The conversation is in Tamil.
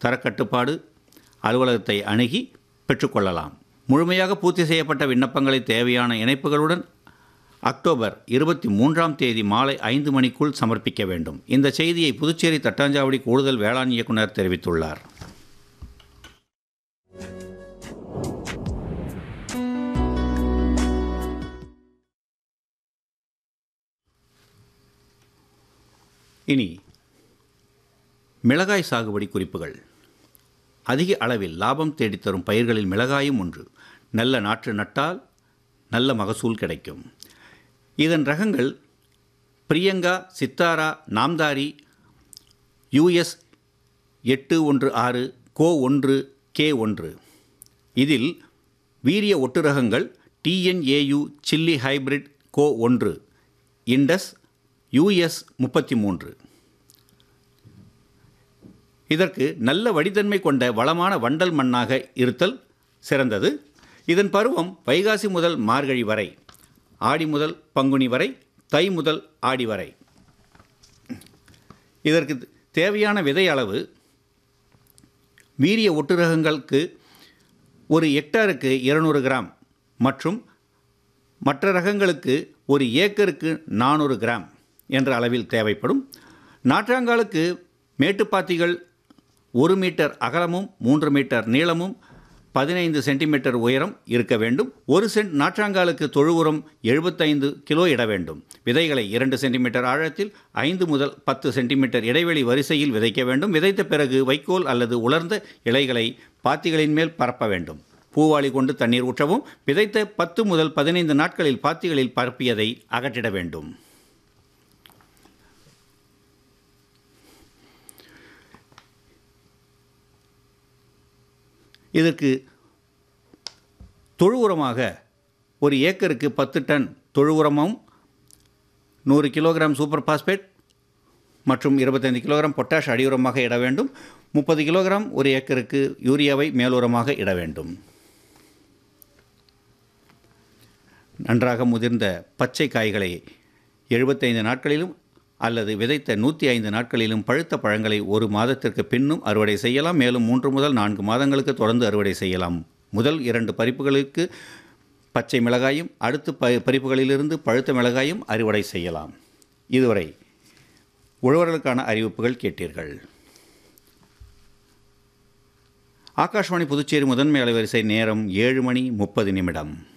தரக்கட்டுப்பாடு அலுவலகத்தை அணுகி பெற்றுக்கொள்ளலாம் முழுமையாக பூர்த்தி செய்யப்பட்ட விண்ணப்பங்களை தேவையான இணைப்புகளுடன் அக்டோபர் இருபத்தி மூன்றாம் தேதி மாலை ஐந்து மணிக்குள் சமர்ப்பிக்க வேண்டும் இந்த செய்தியை புதுச்சேரி தட்டாஞ்சாவடி கூடுதல் வேளாண் இயக்குனர் தெரிவித்துள்ளார் இனி மிளகாய் சாகுபடி குறிப்புகள் அதிக அளவில் லாபம் தேடித்தரும் பயிர்களில் மிளகாயும் ஒன்று நல்ல நாற்று நட்டால் நல்ல மகசூல் கிடைக்கும் இதன் ரகங்கள் பிரியங்கா சித்தாரா நாம்தாரி யூஎஸ் எட்டு ஒன்று ஆறு கோ ஒன்று கே ஒன்று இதில் வீரிய ஒட்டு ரகங்கள் டிஎன்ஏயு சில்லி ஹைபிரிட் கோ ஒன்று இண்டஸ் யூஎஸ் முப்பத்தி மூன்று இதற்கு நல்ல வடித்தன்மை கொண்ட வளமான வண்டல் மண்ணாக இருத்தல் சிறந்தது இதன் பருவம் வைகாசி முதல் மார்கழி வரை ஆடி முதல் பங்குனி வரை தை முதல் ஆடி வரை இதற்கு தேவையான விதை அளவு வீரிய ஒட்டுரகங்களுக்கு ஒரு ஹெக்டாருக்கு இருநூறு கிராம் மற்றும் மற்ற ரகங்களுக்கு ஒரு ஏக்கருக்கு நானூறு கிராம் என்ற அளவில் தேவைப்படும் நாற்றாங்காலுக்கு மேட்டுப்பாத்திகள் ஒரு மீட்டர் அகலமும் மூன்று மீட்டர் நீளமும் பதினைந்து சென்டிமீட்டர் உயரம் இருக்க வேண்டும் ஒரு சென்ட் நாற்றாங்காலுக்கு தொழு உரம் எழுபத்தைந்து கிலோ இட வேண்டும் விதைகளை இரண்டு சென்டிமீட்டர் ஆழத்தில் ஐந்து முதல் பத்து சென்டிமீட்டர் இடைவெளி வரிசையில் விதைக்க வேண்டும் விதைத்த பிறகு வைக்கோல் அல்லது உலர்ந்த இலைகளை பாத்திகளின் மேல் பரப்ப வேண்டும் பூவாளி கொண்டு தண்ணீர் ஊற்றவும் விதைத்த பத்து முதல் பதினைந்து நாட்களில் பாத்திகளில் பரப்பியதை அகற்றிட வேண்டும் இதற்கு தொழு உரமாக ஒரு ஏக்கருக்கு பத்து டன் தொழு உரமும் நூறு கிலோகிராம் சூப்பர் பாஸ்பேட் மற்றும் இருபத்தைந்து கிலோகிராம் பொட்டாஷ் அடியுரமாக இட வேண்டும் முப்பது கிலோகிராம் ஒரு ஏக்கருக்கு யூரியாவை மேலுரமாக இட வேண்டும் நன்றாக முதிர்ந்த பச்சை காய்களை எழுபத்தைந்து நாட்களிலும் அல்லது விதைத்த நூற்றி ஐந்து நாட்களிலும் பழுத்த பழங்களை ஒரு மாதத்திற்கு பின்னும் அறுவடை செய்யலாம் மேலும் மூன்று முதல் நான்கு மாதங்களுக்கு தொடர்ந்து அறுவடை செய்யலாம் முதல் இரண்டு பறிப்புகளுக்கு பச்சை மிளகாயும் அடுத்து ப பறிப்புகளிலிருந்து பழுத்த மிளகாயும் அறுவடை செய்யலாம் இதுவரை உழவர்களுக்கான அறிவிப்புகள் கேட்டீர்கள் ஆகாஷ்வாணி புதுச்சேரி முதன்மை அலைவரிசை நேரம் ஏழு மணி முப்பது நிமிடம்